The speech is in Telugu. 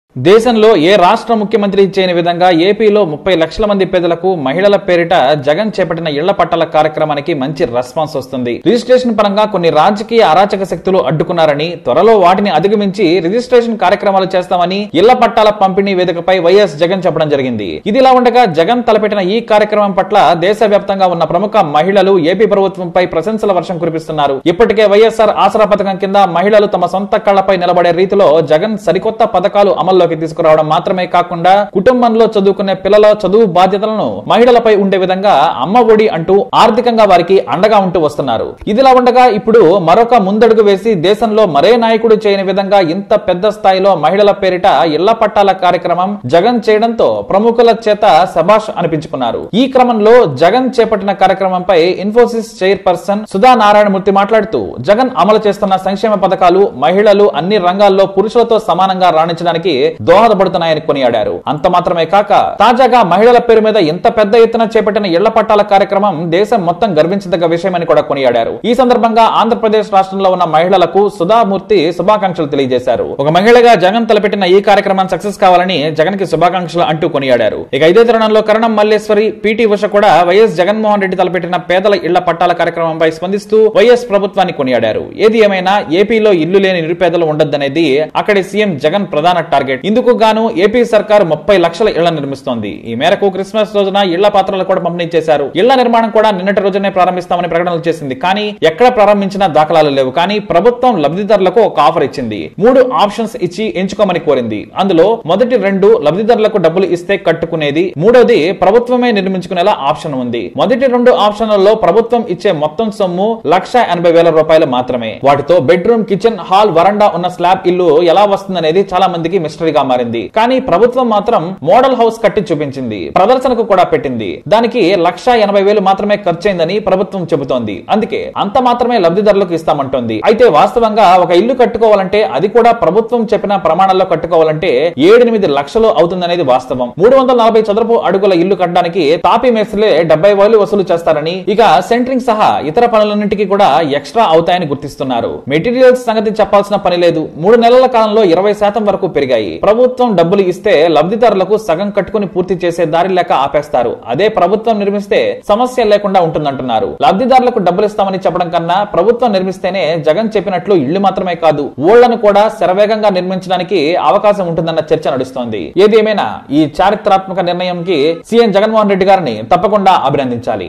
దేశంలో ఏ రాష్ట్ర ముఖ్యమంత్రి చేయని విధంగా ఏపీలో ముప్పై లక్షల మంది పేదలకు మహిళల పేరిట జగన్ చేపట్టిన ఇళ్ల పట్టాల కార్యక్రమానికి మంచి రెస్పాన్స్ వస్తుంది రిజిస్ట్రేషన్ పరంగా కొన్ని రాజకీయ అరాచక శక్తులు అడ్డుకున్నారని త్వరలో వాటిని అధిగమించి రిజిస్ట్రేషన్ కార్యక్రమాలు చేస్తామని ఇళ్ల పట్టాల పంపిణీ వేదికపై వైఎస్ జగన్ చెప్పడం జరిగింది ఇదిలా ఉండగా జగన్ తలపెట్టిన ఈ కార్యక్రమం పట్ల దేశవ్యాప్తంగా ఉన్న ప్రముఖ మహిళలు ఏపీ ప్రభుత్వంపై ప్రశంసల వర్షం కురిపిస్తున్నారు ఇప్పటికే వైఎస్ఆర్ ఆసరా పథకం కింద మహిళలు తమ సొంత కళ్లపై నిలబడే రీతిలో జగన్ సరికొత్త పథకాలు అమల్లోకి తీసుకురావడం మాత్రమే కాకుండా కుటుంబంలో చదువుకునే పిల్లల చదువు బాధ్యతలను మహిళలపై ఉండే విధంగా అమ్మ ఒడి అంటూ ఆర్థికంగా వారికి అండగా ఉంటూ వస్తున్నారు ఇదిలా ఉండగా ఇప్పుడు మరొక ముందడుగు వేసి దేశంలో మరే నాయకుడు చేయని విధంగా ఇంత పెద్ద స్థాయిలో మహిళల పేరిట ఇళ్ల పట్టాల కార్యక్రమం జగన్ చేయడంతో ప్రముఖుల చేత సభాష్ అనిపించుకున్నారు ఈ క్రమంలో జగన్ చేపట్టిన కార్యక్రమంపై ఇన్ఫోసిస్ చైర్పర్సన్ సుధా నారాయణమూర్తి మాట్లాడుతూ జగన్ అమలు చేస్తున్న సంక్షేమ పథకాలు మహిళలు అన్ని రంగాల్లో పురుషులతో సమానంగా రాణించడానికి దోహదపడుతున్నాయని కొనియాడారు అంత మాత్రమే కాక తాజాగా మహిళల పేరు మీద ఇంత పెద్ద ఎత్తున చేపట్టిన ఇళ్ల పట్టాల కార్యక్రమం దేశం మొత్తం గర్వించదగ్గ విషయమని కూడా కొనియాడారు ఈ సందర్భంగా ఆంధ్రప్రదేశ్ రాష్ట్రంలో ఉన్న మహిళలకు సుధామూర్తి శుభాకాంక్షలు తెలియజేశారు ఒక మహిళగా జగన్ తలపెట్టిన ఈ కార్యక్రమం సక్సెస్ కావాలని జగన్ కి శుభాకాంక్షలు అంటూ కొనియాడారు ఇక ఇదే తరుణంలో కరణం మల్లేశ్వరి పిటి ఉష కూడా వైఎస్ జగన్మోహన్ రెడ్డి తలపెట్టిన పేదల ఇళ్ల పట్టాల కార్యక్రమంపై స్పందిస్తూ వైఎస్ ప్రభుత్వాన్ని కొనియాడారు ఏది ఏమైనా ఏపీలో ఇల్లు లేని నిరుపేదలు ఉండొద్దనేది అక్కడి సీఎం జగన్ ప్రధాన టార్గెట్ ఇందుకు గాను ఏపీ సర్కార్ ముప్పై లక్షల ఇళ్ల నిర్మిస్తోంది ఈ మేరకు క్రిస్మస్ రోజున ఇళ్ల పాత్రలు కూడా పంపిణీ చేశారు ఇళ్ల నిర్మాణం కూడా నిన్నటి రోజునే ప్రారంభిస్తామని ప్రకటనలు చేసింది కానీ ఎక్కడ ప్రారంభించిన దాఖలాలు లేవు కానీ ప్రభుత్వం లబ్ధిదారులకు ఒక ఆఫర్ ఇచ్చింది మూడు ఆప్షన్స్ ఇచ్చి ఎంచుకోమని కోరింది అందులో మొదటి రెండు లబ్ధిదారులకు డబ్బులు ఇస్తే కట్టుకునేది మూడోది ప్రభుత్వమే నిర్మించుకునేలా ఆప్షన్ ఉంది మొదటి రెండు ఆప్షన్లలో ప్రభుత్వం ఇచ్చే మొత్తం సొమ్ము లక్ష ఎనభై వేల రూపాయలు మాత్రమే వాటితో బెడ్రూమ్ కిచెన్ హాల్ వరండా ఉన్న స్లాబ్ ఇల్లు ఎలా వస్తుందనేది చాలా మందికి మిస్టరీగా మారింది కానీ ప్రభుత్వం మాత్రం మోడల్ హౌస్ కట్టి చూపించింది ప్రదర్శనకు కూడా పెట్టింది దానికి లక్ష ఎనభై వేలు మాత్రమే ఖర్చయిందని ప్రభుత్వం చెబుతోంది అందుకే అంత మాత్రమే లబ్ధిదారులకు ఇస్తామంటోంది అయితే వాస్తవంగా ఒక ఇల్లు కట్టుకోవాలంటే అది కూడా ప్రభుత్వం చెప్పిన ప్రమాణాల్లో కట్టుకోవాలంటే ఏడెనిమిది లక్షలు అవుతుందనేది వాస్తవం మూడు వందల నలభై చదరపు అడుగుల ఇల్లు కట్టడానికి తాపీ మేస్త్రులే డెబ్బై వేలు వసూలు చేస్తారని ఇక సెంట్రింగ్ సహా ఇతర పనులన్నింటికి కూడా ఎక్స్ట్రా అవుతాయని గుర్తిస్తున్నారు మెటీరియల్స్ సంగతి చెప్పాల్సిన పని లేదు మూడు నెలల కాలంలో ఇరవై శాతం వరకు పెరిగాయి ప్రభుత్వం డబ్బులు ఇస్తే లబ్ధిదారులకు సగం కట్టుకుని పూర్తి చేసే దారి లేక ఆపేస్తారు అదే ప్రభుత్వం నిర్మిస్తే సమస్య లేకుండా ఉంటుందంటున్నారు లబ్ధిదారులకు డబ్బులు ఇస్తామని చెప్పడం కన్నా ప్రభుత్వం నిర్మిస్తేనే జగన్ చెప్పినట్లు ఇళ్లు మాత్రమే కాదు ఊళ్లను కూడా శరవేగంగా నిర్మించడానికి అవకాశం ఉంటుందన్న చర్చ నడుస్తోంది ఏది ఏమైనా ఈ చారిత్రాత్మక నిర్ణయంకి సీఎం జగన్మోహన్ రెడ్డి గారిని తప్పకుండా అభినందించాలి